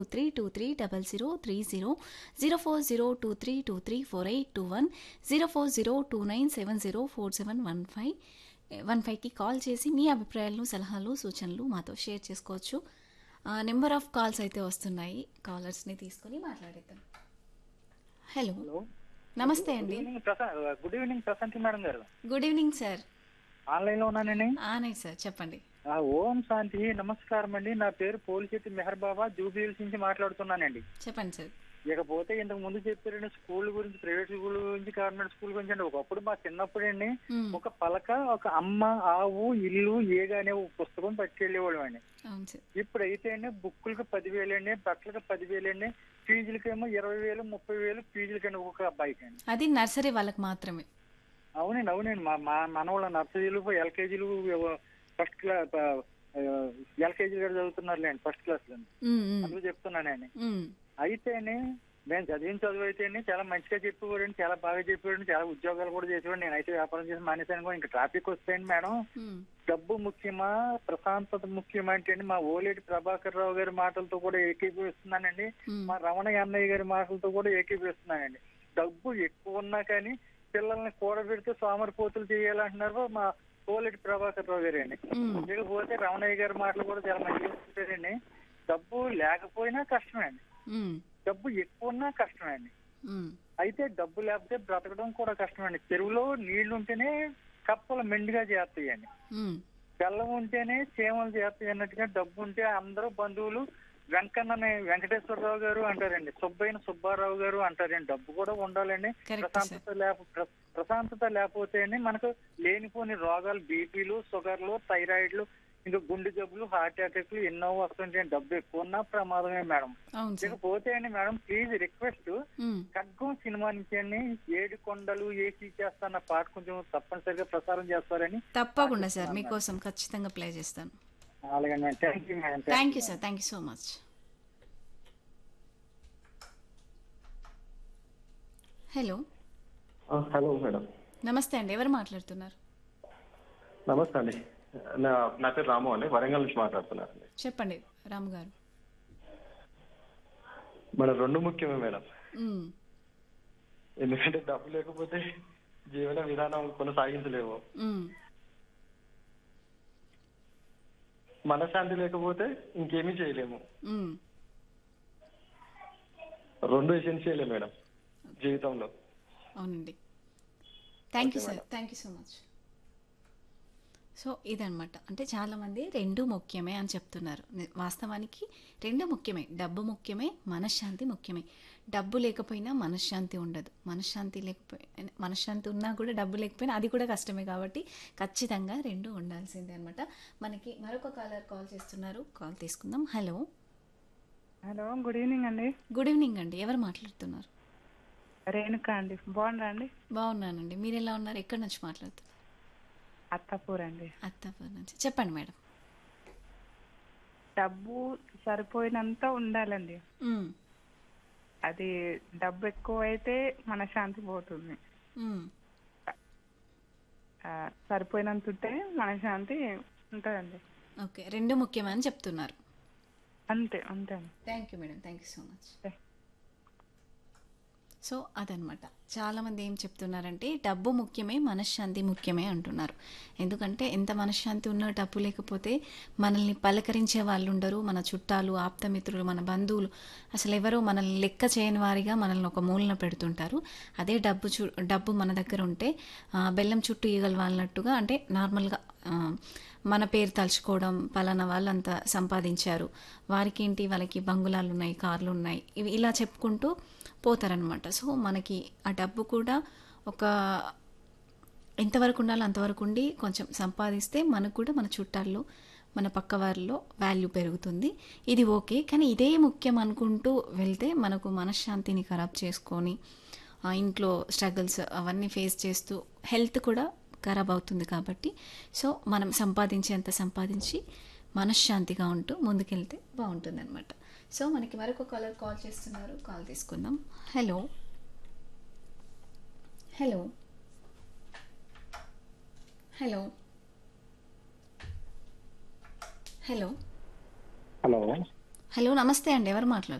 Three two three double zero three zero zero four zero two three two three four eight two one zero four zero two nine seven zero four seven one five one ఫైవ్కి call చేసి మీ అభిప్రాయాలను సలహాలు సూచనలు మాతో share చేసుకోవచ్చు number of calls అయితే వస్తున్నాయి కాలర్స్ని తీసుకొని మాట్లాడేద్దాం హలో హలో నమస్తే గుడ్ అండి ఈవినింగ్ ప్రశా- గుడ్ ఈవినింగ్ ప్రశాంతి మేడం గారు గుడ్ ఈవినింగ్ సార్ ఆన్లైన్ లో ఉన్నానండి ఆనే సార్ చెప్పండి ఆ, ఓం శాంతి నమస్కారం అండి నా పేరు పోలిశెట్టి మెహర్ బాబా జూబిల్స్ నుంచి మాట్లాడుతున్నానండి చెప్పండి సార్ ఇకపోతే ఇంతకు ముందు చెప్పారండి స్కూల్ గురించి ప్రైవేట్ స్కూల్ గురించి గవర్నమెంట్ స్కూల్ గురించి అండి ఒకప్పుడు మా చిన్నప్పుడు అండి మ్మ్. ఒక పలక ఒక అమ్మ ఆవు ఇల్లు ఏగా అనే ఒక పుస్తకం పట్టుకెళ్ళేవాళ్ళం అండి అవును సార్ ఇప్పుడైతే అండి బుక్కులకి పదివేలు అండి బట్టలకి పదివేలు అండి ఫీజులకేమో ఇరవై వేలు ముప్పై వేలు ఫీజులకండి ఒక అబ్బాయికి అండి అది నర్సరీ వాళ్ళకి మాత్రమే అవునండి అవునండి మా మా మనవాళ్ళ నర్సరీలు ఎల్కేజీలు ఫస్ట్ క్లాస్ ఎల్కేజీ గారు చదువుతున్నారులేండి ఫస్ట్ క్లాస్ లో మ్మ్, మ్మ్, అందుకు చెప్తున్నానండి మ్మ్. అయితేనే మేము చదివిన చదువు అయితేనే చాలా మంచిగా చెప్పేవాడండి చాలా బాగా చెప్పేవాడు చాలా ఉద్యోగాలు కూడా చేసేవాడు నేనైతే వ్యాపారం చేసి మానేశాను కూడా ఇంకా ట్రాఫిక్ వస్తాయండి మేడం మ్మ్. డబ్బు ముఖ్యమా ప్రశాంతత ముఖ్యమా అంటే అండి మా ఓలేటి ప్రభాకర్ రావు గారి మాటలతో కూడా ఏకీభవిస్తున్నానండి మ్మ్. మా రమణ అన్నయ్య గారి మాటలతో కూడా ఏకీభవిస్తున్నానండి డబ్బు ఎక్కువ ఉన్నా కానీ పిల్లల్ని కూడబెడితే సోమరిపోతులు చేయాలంటున్నారు మా కోలెటి ప్రభాకర్ రావు గారు అండి మ్మ్. ఇకపోతే రమణయ్య గారి మాటలు కూడా చాలా మంచిగా చెప్పారండి డబ్బు లేకపోయినా కష్టమే అండి మ్మ్. డబ్బు ఎక్కువ ఉన్నా కష్టమే అండి మ్మ్. అయితే డబ్బు లేకపోతే బ్రతకడం కూడా కష్టమండి చెరువులో నీళ్లు ఉంటేనే కప్పలు మెండుగా చేస్తాయండి మ్మ్. బెల్లం ఉంటేనే చీమలు చేస్తాయి అన్నట్టుగా డబ్బు ఉంటే అందరూ బంధువులు వెంకన్నని వెంకటేశ్వరరావు గారు అంటారండి సుబ్బయ్య సుబ్బారావు గారు అంటారండి డబ్బు కూడా ఉండాలండి Correct, ప్రశాంతత లేక ప్ర- ప్రశాంతత లేకపోతే అండి మనకు లేనిపోని రోగాలు బీపీలు షుగర్లు థైరాయిడ్లు ఇంకా గుండె జబ్బులు హార్ట్ అటాక్లు ఎన్నో వస్తుంటాయి డబ్బు ఎక్కువ ఉన్నా ప్రమాదమే మేడం అవును సార్ ఇకపోతే అండి మేడం ప్లీజ్ రిక్వెస్ట్ మ్మ్. ఖడ్గం సినిమా నుంచి అండి ఏడు కొండలు ఏసీ చేస్తాన్న పాట కొంచెం తప్పనిసరిగా ప్రసారం చేస్తారని తప్పకుండా సార్ మీకోసం ఖచ్చితంగా ప్లే చేస్తాను అలాగే madam thank you madam thank you sir thank you so much hello ఆ, హలో మేడం నమస్తే అండి ఎవరు మాట్లాడుతున్నారు నమస్తే అండి నా నా పేరు రాము అండి వరంగల్ నుంచి మాట్లాడుతున్నాను అండి చెప్పండి రాము గారు మేడం రెండు ముఖ్యమే మేడం మ్మ్. ఎందుకంటే డబ్బు లేకపోతే జీవన విధానం కొనసాగించలేము మ్మ్. మనశ్శాంతి లేకపోతే ఇంకేమీ చేయలేము మ్మ్. రెండు ఎసెన్షియలే మేడం జీవితంలో అవునండి thank you sir thank you so much so ఇదనమాట అంటే చాలామంది రెండు ముఖ్యమే అని చెప్తున్నారు ని- వాస్తవానికి రెండు ముఖ్యమే డబ్బు ముఖ్యమే మనశ్శాంతి ముఖ్యమే డబ్బు లేకపోయినా మనశ్శాంతి ఉండదు మనశ్శాంతి లేకపోయినా మనశ్శాంతి ఉన్నా కూడా డబ్బు లేకపోయినా అది కూడా కష్టమే కాబట్టి ఖచ్చితంగా రెండు ఉండాల్సిందే అనమాట మనకి మరొక కాలర్ కాల్ చేస్తున్నారు కాల్ తీసుకుందాం హలో హలో గుడ్ ఈవినింగ్ అండి గుడ్ ఈవినింగ్ అండి ఎవరు మాట్లాడుతున్నారు రేణుక అండి బాగున్నారా అండి బాగున్నానండి మీరు ఎలా ఉన్నారు ఎక్కడి నుంచి మాట్లాడుతున్నారు అత్తపూర్ అండి అత్తాపూర్ నుంచి చెప్పండి మేడం డబ్బు సరిపోయినంత ఉండాలండి మ్మ్. అది డబ్బు ఎక్కువ అయితే మన శాంతి పోతుంది మ్మ్. ఆ, సరిపోయినంత ఉంటే మన శాంతి ఉంటుందండి ఓకే రెండు ముఖ్యమని చెప్తున్నారు అంతే అంతే అండి thank you madam thank you so much Okay. So అదనమాట చాలామంది ఏం చెప్తున్నారంటే డబ్బు ముఖ్యమే మనశ్శాంతి ముఖ్యమే అంటున్నారు ఎందుకంటే ఎంత మనశ్శాంతి ఉన్నా డబ్బు లేకపోతే మనల్ని పలకరించే వాళ్ళు ఉండరు మన చుట్టాలు ఆప్తమిత్రులు మన బంధువులు అసలు ఎవరో మనల్ని లెక్క చేయని వారిగా మనల్ని ఒక మూలన పెడుతుంటారు అదే డబ్బు చు డబ్బు మన దగ్గర ఉంటే ఆ, బెల్లం చుట్టూ ఈగలు వాళ్ళనట్టుగా అంటే నార్మల్గా ఆ, మన పేరు తలుచుకోవడం పలానా వాళ్ళు అంత సంపాదించారు వారికి ఏంటి వాళ్ళకి బంగులాలు ఉన్నాయి కార్లు ఉన్నాయి ఇవి ఇలా చెప్పుకుంటూ పోతారనమాట సో మనకి ఆ డబ్బు కూడా ఒక ఎంతవరకు ఉండాలో అంతవరకు ఉండి కొంచెం సంపాదిస్తే మనకు కూడా మన చుట్టాల్లో మన పక్క వారిలో వాల్యూ పెరుగుతుంది ఇది ఓకే కానీ ఇదే ముఖ్యం అనుకుంటూ వెళ్తే మనకు మనశ్శాంతిని ఖరాబ్ చేసుకొని ఆ ఇంట్లో స్ట్రగుల్స్ అవన్నీ ఫేస్ చేస్తూ హెల్త్ కూడా ఖరాబ్ అవుతుంది కాబట్టి సో మనం సంపాదించేంత సంపాదించి మనశ్శాంతిగా ఉంటూ ముందుకెళ్తే బాగుంటుంది అనమాట సో మనకి మరొక కాలర్ కాల్ చేస్తున్నారు కాల్ తీసుకుందాం hello hello hello hello hello hello నమస్తే అండి ఎవరు మాట్లాడుతున్నారు